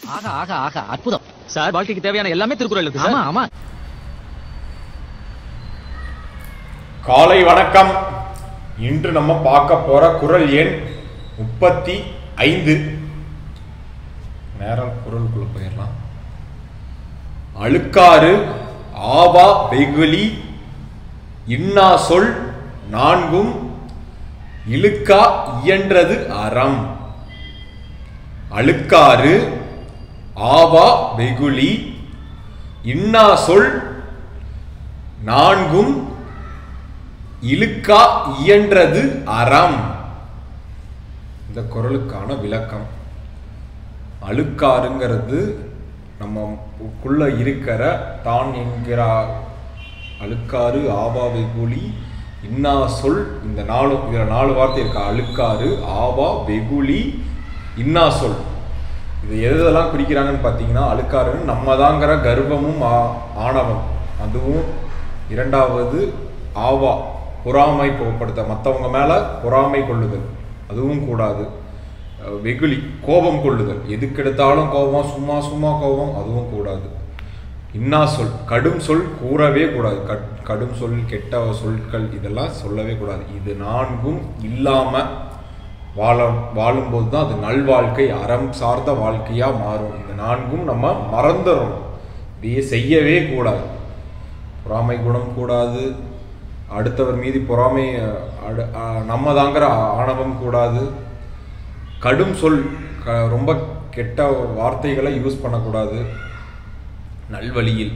ஆகா ஆகா ஆகா அற்புதம் சார் வாழ்க்கைக்கு தேவையான எல்லாமே திருக்குறள் இருக்கு ஆமா சார் ஆமா காலை வணக்கம் இன்று நம்ம பார்க்க போற குறள் எண் முப்பத்தி ஐந்து நேரம் குரலுக்குள்ள போயிடலாம் அழுக்காறு ஆவா வெகுளி இன்னா சொல் நான்கும் இழுக்கா இயன்றது அறம் அழுக்காறு ஆவா வெகுளி இன்னா சொல் நான்கும் இழுக்கா இயன்றது அறம் இந்த குரலுக்கான விளக்கம் அழுக்காருங்கிறது நம்மக்குள்ள இருக்கிற தான் என்கிற அழுக்காறு ஆவா வெகுளி இன்னா சொல் இந்த நாலு இதில் நாலு வார்த்தை இருக்கு அழுக்காறு ஆவா வெகுளி இன்னா சொல் இது எதெல்லாம் குறிக்கிறாங்கன்னு பார்த்தீங்கன்னா அழுக்காருன்னு நம்ம தாங்கிற கர்வமும் ஆ- ஆணவம் அதுவும் இரண்டாவது ஆவா பொறாமை கோப்படுத்த மற்றவங்க மேலே பொறாமை கொள்ளுதல் அதுவும் கூடாது அஹ் வெகுளி கோபம் கொள்ளுதல் எதுக்கெடுத்தாலும் கோபம் சும்மா சும்மா கோபம் அதுவும் கூடாது இன்னா சொல் கடும் சொல் கூறவே கூடாது கட்- கடும் சொல் கெட்ட சொற்கள் இதெல்லாம் சொல்லவே கூடாது இது நான்கும் இல்லாம வாழ வாழும்போது தான் அது நல்வாழ்க்கை அறம் சார்ந்த வாழ்க்கையா மாறும் இந்த நான்கும் நம்ம மறந்துடணும் இதையே செய்யவே கூடாது பொறாமை குணம் கூடாது அடுத்தவர் மீது பொறாமை அஹ், அடு- அஹ், நம்ம தாங்கிற ஆணவம் கூடாது கடும் சொல் க ரொம்ப கெட்ட வார்த்தைகளை யூஸ் பண்ணக்கூடாது நல்வழியில்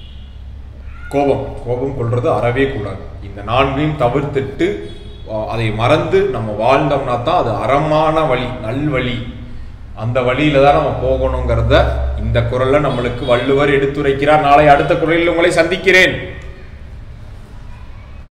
கோபம் கோபம் கொள்றது அறவே கூடாது இந்த நான்கையும் தவிர்த்துட்டு அஹ், அதை மறந்து நம்ம வாழ்ந்தோம்னா தான் அது அறமான வழி நல்வழி அந்த வழியில தான் நம்ம போகணுங்கிறத இந்த குரல்ல நம்மளுக்கு வள்ளுவர் எடுத்துரைக்கிறார் நாளை அடுத்த குரலில் உங்களை சந்திக்கிறேன்